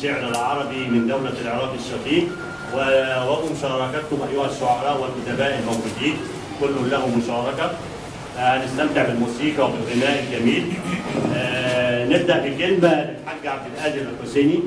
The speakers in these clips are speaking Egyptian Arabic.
الشعر العربي من دولة العراق الشقيق و- ومشاركتكم أيها الشعراء والأدباء الموجودين كل له مشاركة آه، هنستمتع بالموسيقى وبالغناء الجميل آه، نبدأ بكلمة للحاج عبد القادر الحسيني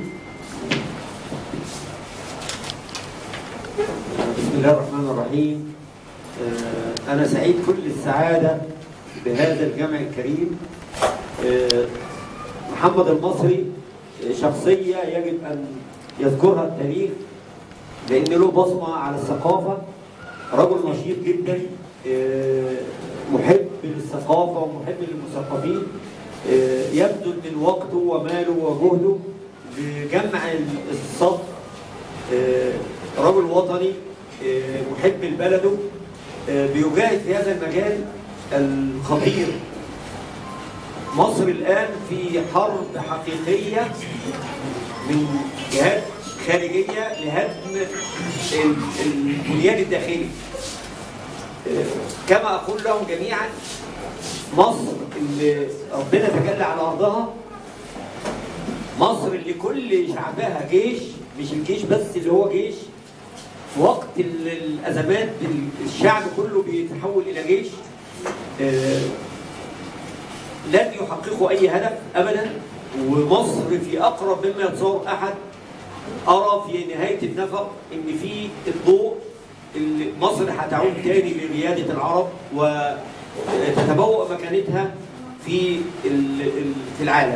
بسم الله الرحمن الرحيم آه، أنا سعيد كل السعادة بهذا الجمع الكريم آه، محمد المصري آه، شخصية يجب أن يذكرها التاريخ لأن له بصمة على الثقافة رجل نشيط جدا آه، محب للثقافة ومحب للمثقفين آه، يبذل من وقته وماله وجهده لجمع الصف آه، رجل وطني آه، محب لبلده آه، بيجاهد في هذا المجال الخطير مصر الآن في حرب حقيقية من جهات خارجية لهدم ال- البنيان الداخلي آه، كما أقول لهم جميعا مصر اللي ربنا تجلى على أرضها مصر اللي كل شعبها جيش مش الجيش بس اللي هو جيش في وقت ال- الازمات ال- الشعب كله بيتحول الى جيش آه، لن يحققوا اي هدف ابدا ومصر في اقرب مما يتصور احد ارى في نهايه النفق ان في الضوء اللي مصر هتعود تاني لرياده العرب وتتبوأ مكانتها في ال- ال- في العالم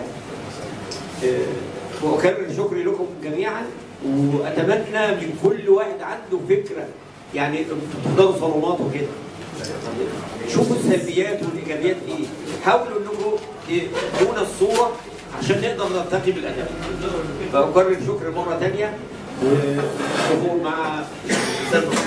آه، واكرر شكري لكم جميعا واتمنى من كل واحد عنده فكره يعني تقدروا صالونات وكده شوفوا السلبيات والايجابيات ايه حاولوا انكم تدونا الصوره عشان نقدر نرتقي بالادب فاكرر شكري مره ثانيه وشوفوا مع الاستاذ